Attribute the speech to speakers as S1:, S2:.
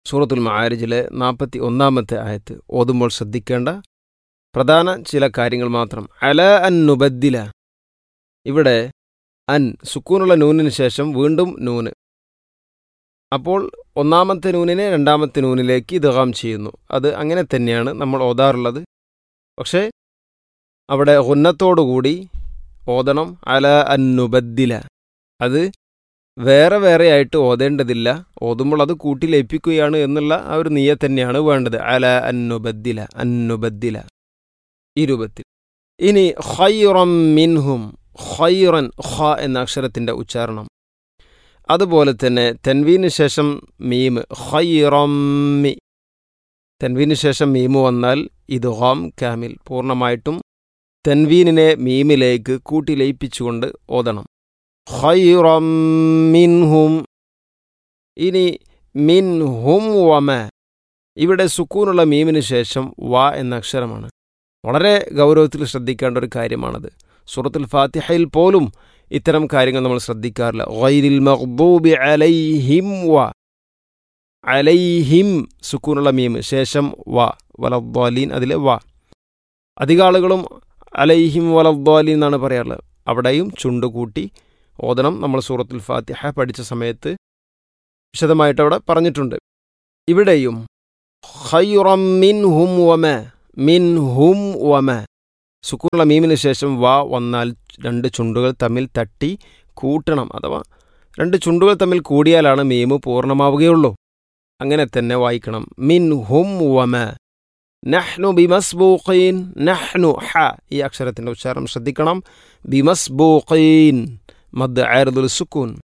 S1: സൂറത്തുൽ മആരിജിലെ നാൽപ്പത്തി ഒന്നാമത്തെ ആയത്ത് ഓതുമ്പോൾ ശ്രദ്ധിക്കേണ്ട പ്രധാന ചില കാര്യങ്ങൾ മാത്രം അല അൻ നുബദ്ദില ഇവിടെ അൻ സുക്കൂനുള്ള നൂനിന് ശേഷം വീണ്ടും നൂന് അപ്പോൾ ഒന്നാമത്തെ നൂനിനെ രണ്ടാമത്തെ നൂനിലേക്ക് ഇദ്ഗാം ചെയ്യുന്നു അത് അങ്ങനെ തന്നെയാണ് നമ്മൾ ഓതാറുള്ളത് പക്ഷേ അവിടെ ഉന്നത്തോടുകൂടി ഓതണം അല അൻ നുബദ്ദില അത് വേറെ വേറെ ആയിട്ട് ഓതേണ്ടതില്ല ഓതുമ്പോൾ അത് കൂട്ടി ലയിപ്പിക്കുകയാണ് എന്നുള്ള ആ ഒരു നീയ തന്നെയാണ് വേണ്ടത് അല അന്നുബദ്ദില അന്നുബദ്ദില ഈ രൂപത്തിൽ ഇനി ഖൈറം മിൻഹും ഖൈറൻ ഖ എന്ന അക്ഷരത്തിൻ്റെ ഉച്ചാരണം അതുപോലെ തന്നെ തെൻവീന് ശേഷം മീം ഖൈറമ്മി തെൻവീന് ശേഷം മീമ് വന്നാൽ ഇത് ഹോം കാമിൽ പൂർണ്ണമായിട്ടും തെൻവീനിനെ മീമിലേക്ക് കൂട്ടി ലയിപ്പിച്ചുകൊണ്ട് ഓതണം ഖൈറം മിൻഹും ഇനി മിൻഹും വമ ഇവിടെ സുക്കൂനുള്ള മീമിന് ശേഷം വ എന്ന അക്ഷരമാണ് വളരെ ഗൗരവത്തിൽ ശ്രദ്ധിക്കേണ്ട ഒരു കാര്യമാണത് സൂറത്തുൽ ഫാത്തിഹയിൽ പോലും ഇത്തരം കാര്യങ്ങൾ നമ്മൾ ശ്രദ്ധിക്കാറില്ല ഗൈരിൽ മഖ്ദൂബി അലൈഹിം വ അലൈഹിം സുക്കൂനുള്ള മീം ശേഷം വ വലദ്വാലീൻ അതിലെ വ അധിക ആളുകളും അലൈഹിം വലദ്വാലീൻ എന്നാണ് പറയാറുള്ളത് അവിടെയും ചുണ്ട് കൂട്ടി ഓതണം നമ്മൾ സൂറത്തുൽ ഫാത്തിഹ പഠിച്ച സമയത്ത് വിശദമായിട്ട് അവിടെ പറഞ്ഞിട്ടുണ്ട് ഇവിടെയും ഖൈറം മിൻഹും വമ മിൻഹും വമ സുക്കൂറുള്ള മീമിന് ശേഷം വ വന്നാൽ രണ്ട് ചുണ്ടുകൾ തമ്മിൽ തട്ടി കൂട്ടണം അഥവാ രണ്ട് ചുണ്ടുകൾ തമ്മിൽ കൂടിയാലാണ് മീമ് പൂർണ്ണമാവുകയുള്ളൂ അങ്ങനെ തന്നെ വായിക്കണം മിൻ ഹും വമ നഹ്നു ബിമസ്ബൂഖീൻ നഹ്നു ഹ ഈ അക്ഷരത്തിൻ്റെ ഉച്ചാരണം ശ്രദ്ധിക്കണം ബിമസ്ബൂഖീൻ മദ് ആയർദുൽ സുക്കൂൻ